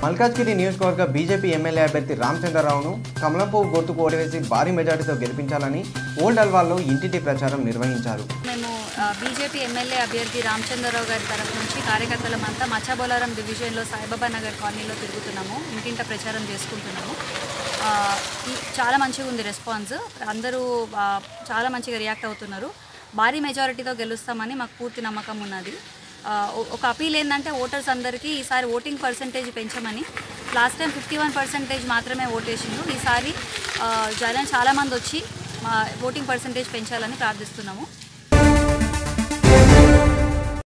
మల్కాజ్గిరి నియోజకవర్గ BJP MLA అభ్యర్థి రామచంద్రరావును కమలంపువ్వు గుర్తుకు ఓడివేసి భారీ మెజార్టీతో గెలిపించాలని ఓల్డ్ అల్వాల్లో ఇంటింటి ప్రచారం నిర్వహించారు మేము ఆ, బీజేపీ ఎమ్మెల్యే అభ్యర్థి రామచంద్రరావు గారి తరఫు నుంచి కార్యకర్తలమంతా మచ్చబోలారం డివిజన్లో సాయిబాబా నగర్ కాలనీలో తిరుగుతున్నాము ఇంటింట ప్రచారం చేసుకుంటున్నాము ఆ, ఈ- చాలా మంచిగా ఉంది రెస్పాన్స్ అందరూ ఆ, చాలా మంచిగా రియాక్ట్ అవుతున్నారు భారీ మెజారిటీతో గెలుస్తామని మాకు పూర్తి నమ్మకం ఉన్నది ఆ, ఒ- ఒక అపీల్ ఏంటంటే ఓటర్స్ అందరికీ ఈసారి ఓటింగ్ పర్సంటేజ్ పెంచమని last time fifty one percentage మాత్రమే ఓటేసిండు ఈసారి ఆ, జనం చాలామంది వచ్చి మా ఓటింగ్ పర్సంటేజ్ పెంచాలని ప్రార్థిస్తున్నాము